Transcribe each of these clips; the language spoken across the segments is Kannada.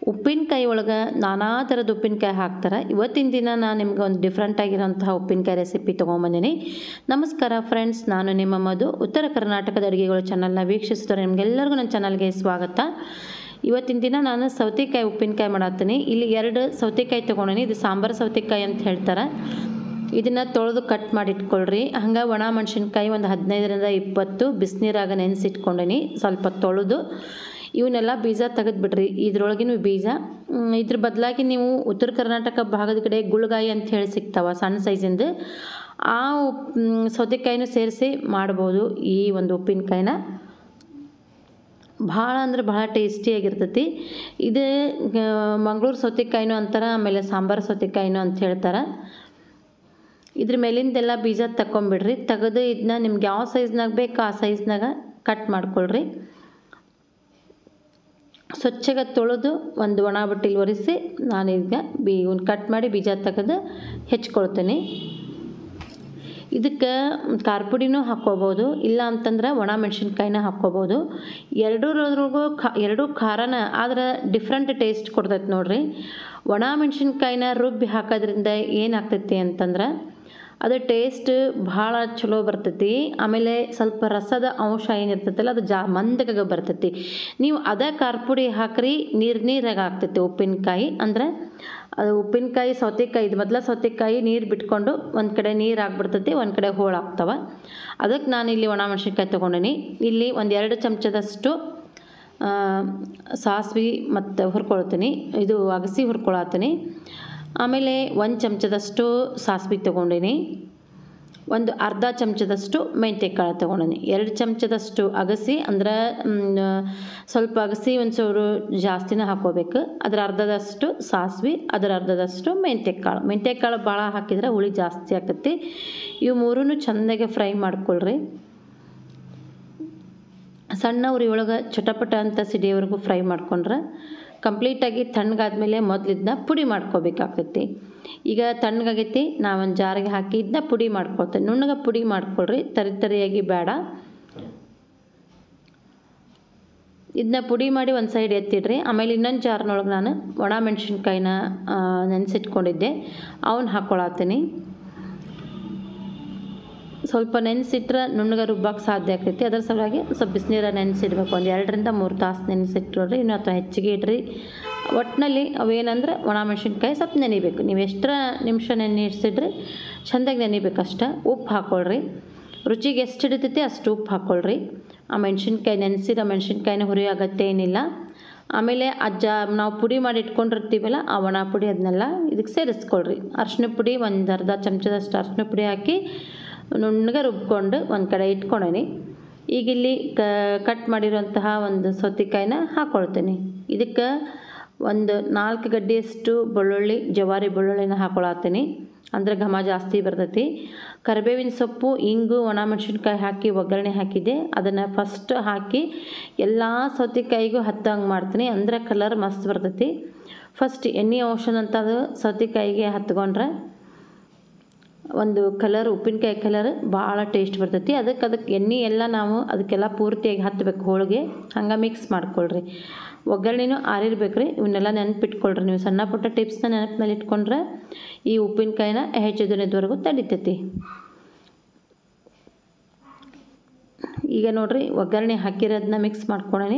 ಉಪ್ಪಿನಕಾಯಿ ಒಳಗೆ ನಾನಾ ಥರದ ಉಪ್ಪಿನಕಾಯಿ ಹಾಕ್ತಾರೆ ಇವತ್ತಿನ ದಿನ ನಾನು ನಿಮ್ಗೆ ಒಂದು ಡಿಫ್ರೆಂಟ್ ಆಗಿರೋಂತಹ ಉಪ್ಪಿನಕಾಯಿ ರೆಸಿಪಿ ತೊಗೊಂಬಂದಿನಿ ನಮಸ್ಕಾರ ಫ್ರೆಂಡ್ಸ್ ನಾನು ನಿಮ್ಮ ಮಧು ಉತ್ತರ ಕರ್ನಾಟಕದ ಅಡುಗೆಗಳು ಚಾನಲ್ನ ವೀಕ್ಷಿಸಿದರೆ ನಿಮಗೆಲ್ಲರಿಗೂ ನನ್ನ ಚಾನಲ್ಗೆ ಸ್ವಾಗತ ಇವತ್ತಿನ ದಿನ ನಾನು ಸೌತೆಕಾಯಿ ಉಪ್ಪಿನಕಾಯಿ ಮಾಡತ್ತೀನಿ ಇಲ್ಲಿ ಎರಡು ಸೌತೆಕಾಯಿ ತೊಗೊಂಡಿನಿ ಇದು ಸಾಂಬಾರು ಸೌತೆಕಾಯಿ ಅಂತ ಹೇಳ್ತಾರೆ ಇದನ್ನು ತೊಳೆದು ಕಟ್ ಮಾಡಿ ಇಟ್ಕೊಳ್ರಿ ಹಂಗೆ ಒಣ ಮೆಣಸಿನ್ಕಾಯಿ ಒಂದು ಹದಿನೈದರಿಂದ ಇಪ್ಪತ್ತು ಬಿಸಿನೀರಾಗ ನೆನೆಸಿಟ್ಕೊಂಡೀನಿ ಸ್ವಲ್ಪ ತೊಳೆದು ಇವನ್ನೆಲ್ಲ ಬೀಜ ತೆಗೆದುಬಿಡ್ರಿ ಇದ್ರೊಳಗಿನ ಬೀಜ ಮ್, ಇದ್ರ ಬದಲಾಗಿ ನೀವು ಉತ್ತರ ಕರ್ನಾಟಕ ಭಾಗದ ಕಡೆ ಗುಳ್ಗಾಯಿ ಅಂತ ಹೇಳಿ ಸಿಗ್ತಾವ ಸಣ್ಣ ಸೈಜಿಂದು ಆ ಉಪ್ ಮ್, ಸೌತೆಕಾಯಿನೂ ಸೇರಿಸಿ ಮಾಡ್ಬೋದು ಈ ಒಂದು ಉಪ್ಪಿನಕಾಯಿನ ಭಾಳ ಅಂದ್ರೆ ಭಾಳ ಟೇಸ್ಟಿಯಾಗಿರ್ತೈತಿ ಇದು ಮಂಗಳೂರು ಸೌತೆಕಾಯಿನೂ ಅಂತಾರೆ ಆಮೇಲೆ ಸಾಂಬಾರು ಸೌತೆಕಾಯಿನೂ ಅಂತ ಹೇಳ್ತಾರೆ ಇದ್ರ ಮೇಲಿಂದೆಲ್ಲ ಬೀಜ ತಗೊಂಬಿಡ್ರಿ ತೆಗೆದು ಇದನ್ನ ನಿಮ್ಗೆ ಯಾವ ಸೈಜ್ನಾಗ ಬೇಕು ಆ ಸೈಜ್ನಾಗ ಕಟ್ ಮಾಡ್ಕೊಳ್ರಿ ಸ್ವಚ್ಛಗೆ ತೊಳೆದು ಒಂದು ಒಣ ಬಟ್ಟೆಲಿ ಒರೆಸಿ ನಾನೀಗ ಬಿ ಇವ್ನ ಕಟ್ ಮಾಡಿ ಬೀಜ ತೆಗೆದು ಹೆಚ್ಕೊಳ್ತೀನಿ ಇದಕ್ಕೆ ಖಾರ ಪುಡಿನೂ ಹಾಕ್ಕೋಬೋದು ಇಲ್ಲ ಅಂತಂದ್ರೆ ಒಣ ಮೆಣಸಿನ್ಕಾಯಿನ ಹಾಕ್ಕೋಬೋದು ಎರಡೂರದ್ರಿಗೂ ಖಾ ಎರಡೂ ಖಾರನ ಆದ್ರೆ ಡಿಫ್ರೆಂಟ್ ಟೇಸ್ಟ್ ಕೊಡ್ತೈತೆ ನೋಡ್ರಿ ಒಣ ಮೆಣಸಿನ್ಕಾಯಿನ ರುಬ್ಬಿ ಹಾಕೋದ್ರಿಂದ ಏನಾಗ್ತೈತಿ ಅಂತಂದ್ರೆ ಅದು ಟೇಸ್ಟ್ ಭಾಳ ಚಲೋ ಬರ್ತೈತಿ ಆಮೇಲೆ ಸ್ವಲ್ಪ ರಸದ ಅಂಶ ಏನಿರ್ತೈತಲ್ಲ ಅದು ಜಾ ಮಂದಗ ಬರ್ತೈತಿ ನೀವು ಅದೇ ಖಾರ ಪುಡಿ ಹಾಕ್ರಿ ನೀರು ನೀರಾಗ ಆಗ್ತೈತಿ ಉಪ್ಪಿನಕಾಯಿ ಅಂದ್ರೆ ಅದು ಉಪ್ಪಿನಕಾಯಿ ಸೌತೆಕಾಯಿ ಇದು ಮೊದಲ ಸೌತೆಕಾಯಿ ನೀರು ಬಿಟ್ಕೊಂಡು ಒಂದು ಕಡೆ ನೀರು ಆಗ್ಬಿಡ್ತೈತಿ ಒಂದು ಕಡೆ ಹೋಳು ಆಗ್ತವೆ ಅದಕ್ಕೆ ನಾನು ಇಲ್ಲಿ ಒಣ ಮೆಣಸಿನ್ಕಾಯಿ ತೊಗೊಂಡಿನಿ ಇಲ್ಲಿ ಒಂದು ಎರಡು ಚಮಚದಷ್ಟು ಸಾಸಿವೆ ಮತ್ತು ಹುರ್ಕೊಳ್ತೀನಿ ಇದು ಅಗಸಿ ಹುರ್ಕೊಳತ್ತೀನಿ ಆಮೇಲೆ ಒಂದು ಚಮಚದಷ್ಟು ಸಾಸಿವೆ ತೊಗೊಂಡಿನಿ ಒಂದು ಅರ್ಧ ಚಮಚದಷ್ಟು ಮೆಂತ್ಯಕಾಳು ತೊಗೊಂಡಿನಿ ಎರಡು ಚಮಚದಷ್ಟು ಅಗಸಿ ಅಂದ್ರೆ ಮ್, ಸ್ವಲ್ಪ ಅಗಸಿ ಒಂದು ಚೂರು ಜಾಸ್ತಿನ ಹಾಕೋಬೇಕು ಅದರ ಅರ್ಧದಷ್ಟು ಸಾಸಿವೆ ಅದರ ಅರ್ಧದಷ್ಟು ಮೆಂತ್ಯಕಾಳು ಮೆಂತ್ಯಕಾಳು ಭಾಳ ಹಾಕಿದ್ರೆ ಹುಳಿ ಜಾಸ್ತಿ ಆಗ್ತೈತಿ ಇವು ಮೂರೂ ಚೆಂದಾಗೆ ಫ್ರೈ ಮಾಡ್ಕೊಳ್ರಿ ಸಣ್ಣ ಉರಿ ಒಳಗೆ ಚಟಪಟ ಅಂತ ಸಿಡಿಯೋವರೆಗೂ ಫ್ರೈ ಮಾಡ್ಕೊಂಡ್ರೆ ಕಂಪ್ಲೀಟಾಗಿ ತಣ್ಣಗಾದ್ಮೇಲೆ ಮೊದಲು ಇದನ್ನ ಪುಡಿ ಮಾಡ್ಕೋಬೇಕಾಗ್ತೈತಿ ಈಗ ತಣ್ಣಗಾಗೈತಿ ನಾವೊಂದು ಜಾರಿಗೆ ಹಾಕಿ ಇದನ್ನ ಪುಡಿ ಮಾಡ್ಕೊಳ್ತೇನೆ ನುಣ್ಣಗೆ ಪುಡಿ ಮಾಡ್ಕೊಳ್ರಿ ತರಿ ತರಿಯಾಗಿ ಬೇಡ ಇದನ್ನ ಪುಡಿ ಮಾಡಿ ಒಂದು ಸೈಡ್ ಎತ್ತಿಡ್ರಿ ಆಮೇಲೆ ಇನ್ನೊಂದು ಜಾರ್ನೊಳಗೆ ನಾನು ಒಣ ಮೆಣಸಿನ್ಕಾಯಿನ ನೆನೆಸಿಟ್ಕೊಂಡಿದ್ದೆ ಅವನ್ನ ಹಾಕ್ಕೊಳತ್ತೀನಿ ಸ್ವಲ್ಪ ನೆನೆಸಿಟ್ರೆ ನುಣ್ಣಗೆ ರುಬ್ಬಕ್ಕೆ ಸಾಧ್ಯ ಆಗ್ತೈತಿ ಅದರ ಸಲುವಾಗಿ ಸ್ವಲ್ಪ ಬಿಸಿನೀರ ನೆನೆಸಿಡ್ಬೇಕು ಒಂದು ಎರಡರಿಂದ ಮೂರು ತಾಸು ನೆನೆಸಿಟ್ರಿ ಇನ್ನು ಅಥವಾ ಹೆಚ್ಚಿಗೆ ಇಡ್ರಿ ಒಟ್ಟಿನಲ್ಲಿ ಅವೇನಂದ್ರೆ ಒಣ ಮೆಣಸಿನ್ಕಾಯಿ ಸ್ವಲ್ಪ ನೆನಿಬೇಕು ನೀವು ಎಷ್ಟರ ನಿಮಿಷ ನೆನೆಸಿಡ್ರಿ ಚೆಂದಾಗಿ ನೆನಿಬೇಕು ಅಷ್ಟೇ ಉಪ್ಪು ಹಾಕ್ಕೊಳ್ರಿ ರುಚಿಗೆ ಎಷ್ಟು ಹಿಡಿತೈತಿ ಅಷ್ಟು ಉಪ್ಪು ಹಾಕ್ಕೊಳ್ರಿ ಆ ಮೆಣಸಿನ್ಕಾಯಿ ನೆನೆಸಿರೋ ಮೆಣಸಿನ್ಕಾಯಿನ ಹುರಿಯೋ ಅಗತ್ಯ ಏನಿಲ್ಲ ಆಮೇಲೆ ಅಜ್ಜ ನಾವು ಪುಡಿ ಮಾಡಿ ಇಟ್ಕೊಂಡಿರ್ತೀವಲ್ಲ ಆ ಒಣ ಪುಡಿ ಅದನ್ನೆಲ್ಲ ಇದಕ್ಕೆ ಸೇರಿಸ್ಕೊಳ್ರಿ ಅರ್ಶಿನ ಪುಡಿ ಒಂದು ಅರ್ಧ ಚಮಚದಷ್ಟು ಅರ್ಶಿನ ಪುಡಿ ಹಾಕಿ ನುಣ್ಣಗೆ ರುಬ್ಕೊಂಡು ಒಂದು ಕಡೆ ಇಟ್ಕೊಂಡೇನಿ ಈಗ ಇಲ್ಲಿ ಕ ಕಟ್ ಮಾಡಿರುವಂತಹ ಒಂದು ಸೌತೆಕಾಯಿನ ಹಾಕ್ಕೊಳ್ತೀನಿ ಇದಕ್ಕೆ ಒಂದು ನಾಲ್ಕು ಗಡ್ಡೆಯಷ್ಟು ಬೆಳ್ಳುಳ್ಳಿ ಜವಾರಿ ಬೆಳ್ಳುಳ್ಳಿನ ಹಾಕ್ಕೊಳತ್ತೀನಿ ಅಂದ್ರೆ ಘಮ ಜಾಸ್ತಿ ಬರ್ತೈತಿ ಕರಿಬೇವಿನ ಸೊಪ್ಪು ಇಂಗು ಒಣ ಮೆಣಸಿನ್ಕಾಯಿ ಹಾಕಿ ಒಗ್ಗರಣೆ ಹಾಕಿದ್ದೆ ಅದನ್ನು ಫಸ್ಟ್ ಹಾಕಿ ಎಲ್ಲ ಸೌತೆಕಾಯಿಗೂ ಹತ್ತಂಗೆ ಮಾಡ್ತೀನಿ ಅಂದ್ರೆ ಕಲರ್ ಮಸ್ತ್ ಬರ್ತೈತಿ ಫಸ್ಟ್ ಎಣ್ಣೆ ಓಷನ್ ಅಂತ ಅದು ಸೌತೆಕಾಯಿಗೆ ಹತ್ಕೊಂಡ್ರೆ ಒಂದು ಕಲರ್ ಉಪ್ಪಿನಕಾಯಿ ಕಲರ್ ಭಾಳ ಟೇಸ್ಟ್ ಬರ್ತೈತಿ ಅದಕ್ಕೆ ಅದಕ್ಕೆ ಎಣ್ಣೆ ಎಲ್ಲ ನಾವು ಅದಕ್ಕೆಲ್ಲ ಪೂರ್ತಿಯಾಗಿ ಹತ್ತಬೇಕು ಹೋಳಿಗೆ ಹಂಗೆ ಮಿಕ್ಸ್ ಮಾಡ್ಕೊಳ್ರಿ ಒಗ್ಗರಣೆನೂ ಆರಿರ್ಬೇಕು ರೀ ಇವನ್ನೆಲ್ಲ ನೆನಪಿಟ್ಕೊಳ್ರಿ ನೀವು ಸಣ್ಣ ಪುಟ್ಟ ಟಿಪ್ಸ್ನ ನೆನಪಿನಲ್ಲಿ ಇಟ್ಕೊಂಡ್ರೆ ಈ ಉಪ್ಪಿನಕಾಯಿನ ಹೆಚ್ಚು ದಿನದವರೆಗೂ ತಡಿತೈತಿ ಈಗ ನೋಡ್ರಿ ಒಗ್ಗರಣೆ ಹಾಕಿರೋದನ್ನ ಮಿಕ್ಸ್ ಮಾಡ್ಕೊಳನಿ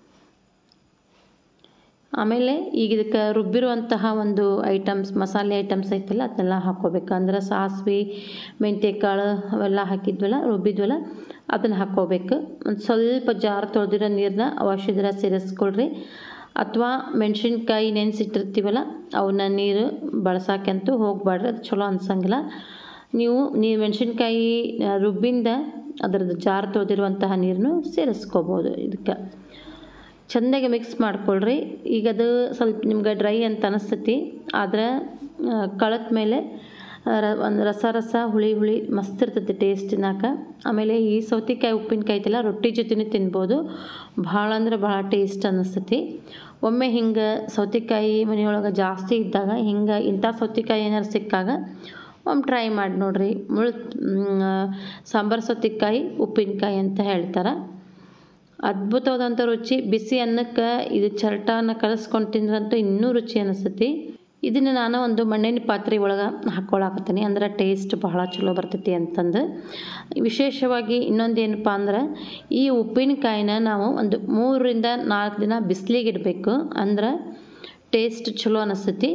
ಆಮೇಲೆ ಈಗ ಇದಕ್ಕೆ ರುಬ್ಬಿರುವಂತಹ ಒಂದು ಐಟಮ್ಸ್ ಮಸಾಲೆ ಐಟಮ್ಸ್ ಐತಲ್ಲ ಅದನ್ನೆಲ್ಲ ಹಾಕ್ಕೋಬೇಕು ಅಂದ್ರೆ ಸಾಸಿವೆ ಮೆಂತ್ಯಕಾಳು ಅವೆಲ್ಲ ಹಾಕಿದ್ವಲ್ಲ ರುಬ್ಬಿದ್ವಲ್ಲ ಅದನ್ನು ಹಾಕ್ಕೋಬೇಕು ಒಂದು ಸ್ವಲ್ಪ ಜಾರ್ ತೊಳೆದಿರೋ ನೀರನ್ನ ಅವಶ್ಯದ್ರ ಸೇರಿಸ್ಕೊಳ್ರಿ ಅಥವಾ ಮೆಣಸಿನ್ಕಾಯಿ ನೆನೆಸಿಟ್ಟಿರ್ತೀವಲ್ಲ ಅವನ್ನ ನೀರು ಬಳಸೋಕ್ಕಂತೂ ಹೋಗಬಾರ್ದು ಅದು ಚಲೋ ಅನ್ಸಂಗಿಲ್ಲ ನೀವು ನೀವು ಮೆಣಸಿನ್ಕಾಯಿ ರುಬ್ಬಿಂದ ಅದರದ್ದು ಜಾರ್ ತೊಳೆದಿರುವಂತಹ ನೀರನ್ನು ಸೇರಿಸ್ಕೋಬೋದು ಇದಕ್ಕೆ ಚೆಂದಾಗಿ ಮಿಕ್ಸ್ ಮಾಡ್ಕೊಳ್ರಿ ಈಗ ಅದು ಸ್ವಲ್ಪ ನಿಮ್ಗೆ ಡ್ರೈ ಅಂತ ಅನಿಸ್ತೈತಿ ಆದ್ರೆ ಕಳತ ಮೇಲೆ ರ ಒಂದು ರಸ ರಸ ಹುಳಿ ಹುಳಿ ಮಸ್ತ್ ಇರ್ತೈತಿ ಟೇಸ್ಟ್ ತಿನ್ನಾಕ ಆಮೇಲೆ ಈ ಸೌತೆಕಾಯಿ ಉಪ್ಪಿನಕಾಯಿ ಐತಲ್ಲ ರೊಟ್ಟಿ ಜೊತೆನೂ ತಿನ್ಬೋದು ಭಾಳ ಅಂದ್ರೆ ಭಾಳ ಟೇಸ್ಟ್ ಅನ್ನಿಸ್ತೈತಿ ಒಮ್ಮೆ ಹಿಂಗೆ ಸೌತೆಕಾಯಿ ಮನೆಯೊಳಗೆ ಜಾಸ್ತಿ ಇದ್ದಾಗ ಹಿಂಗೆ ಇಂಥ ಸೌತೆಕಾಯಿ ಏನಾರು ಸಿಕ್ಕಾಗ ಒಮ್ಮೆ ಟ್ರೈ ಮಾಡಿ ನೋಡ್ರಿ ಮುಳ್ ಸಾಂಬಾರು ಸೌತೆಕಾಯಿ ಉಪ್ಪಿನಕಾಯಿ ಅಂತ ಹೇಳ್ತಾರೆ ಅದ್ಭುತವಾದಂಥ ರುಚಿ ಬಿಸಿ ಅನ್ನಕ್ಕೆ ಇದು ಚರಟಾನ ಕಲಸ್ಕೊಂಡು ತಿಂದ್ರಂತೂ ಇನ್ನೂ ರುಚಿ ಅನಿಸ್ತೈತಿ ಇದನ್ನು ನಾನು ಒಂದು ಮಣ್ಣಿನ ಪಾತ್ರೆ ಒಳಗೆ ಹಾಕ್ಕೊಳಕತ್ತೀನಿ ಅಂದ್ರೆ ಟೇಸ್ಟ್ ಬಹಳ ಚಲೋ ಬರ್ತೈತಿ ಅಂತಂದು ವಿಶೇಷವಾಗಿ ಇನ್ನೊಂದು ಏನಪ್ಪ ಅಂದ್ರೆ ಈ ಉಪ್ಪಿನಕಾಯಿನ ನಾವು ಒಂದು ಮೂರರಿಂದ ನಾಲ್ಕು ದಿನ ಬಿಸಿಲಿಗೆ ಇಡಬೇಕು ಅಂದ್ರೆ ಟೇಸ್ಟ್ ಚಲೋ ಅನಿಸ್ತೈತಿ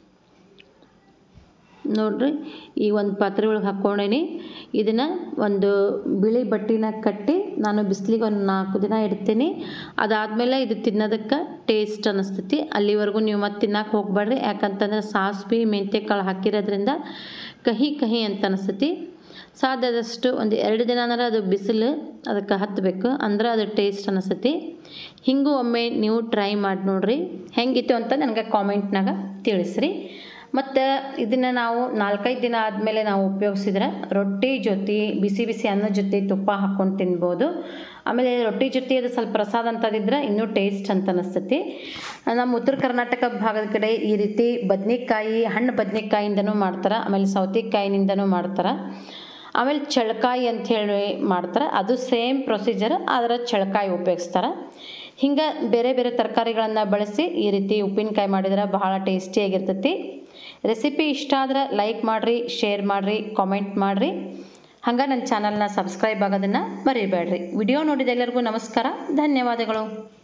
ನೋಡ್ರಿ ಈ ಒಂದು ಪಾತ್ರೆ ಒಳಗೆ ಹಾಕ್ಕೊಂಡೇನಿ ಇದನ್ನು ಒಂದು ಬಿಳಿ ಬಟ್ಟಿನ ಕಟ್ಟಿ ನಾನು ಬಿಸಿಲಿಗೆ ಒಂದು ನಾಲ್ಕು ದಿನ ಇಡ್ತೀನಿ ಅದಾದಮೇಲೆ ಇದು ತಿನ್ನೋದಕ್ಕೆ ಟೇಸ್ಟ್ ಅನ್ನಿಸ್ತೈತಿ ಅಲ್ಲಿವರೆಗೂ ನೀವು ಮತ್ತೆ ತಿನ್ನಕ್ಕೆ ಹೋಗ್ಬೇಡ್ರಿ ಯಾಕಂತಂದ್ರೆ ಸಾಸ್ವೆ ಮೆಂತ್ಯ ಕಾಳು ಹಾಕಿರೋದ್ರಿಂದ ಕಹಿ ಕಹಿ ಅಂತ ಅನಿಸ್ತೈತಿ ಸಾಧ್ಯದಷ್ಟು ಒಂದು ಎರಡು ದಿನ ಅಂದ್ರೆ ಅದು ಬಿಸಿಲು ಅದಕ್ಕೆ ಹತ್ತಬೇಕು ಅಂದ್ರೆ ಅದು ಟೇಸ್ಟ್ ಅನಿಸ್ತೈತಿ ಹಿಂಗೂ ಒಮ್ಮೆ ನೀವು ಟ್ರೈ ಮಾಡಿ ನೋಡ್ರಿ ಹೆಂಗಿತ್ತು ಅಂತ ನನಗೆ ಕಾಮೆಂಟ್ನಾಗ ತಿಳಿಸ್ರಿ ಮತ್ತು ಇದನ್ನು ನಾವು ನಾಲ್ಕೈದು ದಿನ ಆದಮೇಲೆ ನಾವು ಉಪಯೋಗಿಸಿದ್ರೆ ರೊಟ್ಟಿ ಜೊತೆ ಬಿಸಿ ಬಿಸಿ ಅನ್ನದ ಜೊತೆ ತುಪ್ಪ ಹಾಕ್ಕೊಂಡು ತಿನ್ಬೋದು ಆಮೇಲೆ ರೊಟ್ಟಿ ಜೊತೆ ಅದು ಸ್ವಲ್ಪ ಪ್ರಸಾದ ಅಂತದಿದ್ರೆ ಇನ್ನೂ ಟೇಸ್ಟ್ ಅಂತ ಅನಿಸ್ತೈತಿ ನಮ್ಮ ಉತ್ತರ ಕರ್ನಾಟಕ ಭಾಗದ ಕಡೆ ಈ ರೀತಿ ಬದ್ನೆಕಾಯಿ ಹಣ್ಣು ಬದ್ನೆಕಾಯಿಂದನೂ ಮಾಡ್ತಾರೆ ಆಮೇಲೆ ಸೌತೆಕಾಯಿನಿಂದನೂ ಮಾಡ್ತಾರೆ ಆಮೇಲೆ ಚಳಕಾಯಿ ಅಂತ ಹೇಳಿ ಮಾಡ್ತಾರೆ ಅದು ಸೇಮ್ ಪ್ರೊಸೀಜರ್ ಆದರೆ ಚಳಕಾಯಿ ಉಪಯೋಗಿಸ್ತಾರೆ ಹಿಂಗೆ ಬೇರೆ ಬೇರೆ ತರಕಾರಿಗಳನ್ನು ಬಳಸಿ ಈ ರೀತಿ ಉಪ್ಪಿನಕಾಯಿ ಮಾಡಿದ್ರೆ ಬಹಳ ಟೇಸ್ಟಿಯಾಗಿರ್ತೈತಿ ರೆಸಿಪಿ ಇಷ್ಟ ಆದ್ರೆ ಲೈಕ್ ಮಾಡಿರಿ ಶೇರ್ ಮಾಡಿರಿ ಕಾಮೆಂಟ್ ಮಾಡಿರಿ ಹಂಗೆ ನನ್ನ ಚಾನಲ್ನ ಸಬ್ಸ್ಕ್ರೈಬ್ ಆಗೋದನ್ನು ಮರಿಬೇಡ್ರಿ ವಿಡಿಯೋ ನೋಡಿದ ಎಲ್ಲರಿಗೂ ನಮಸ್ಕಾರ ಧನ್ಯವಾದಗಳು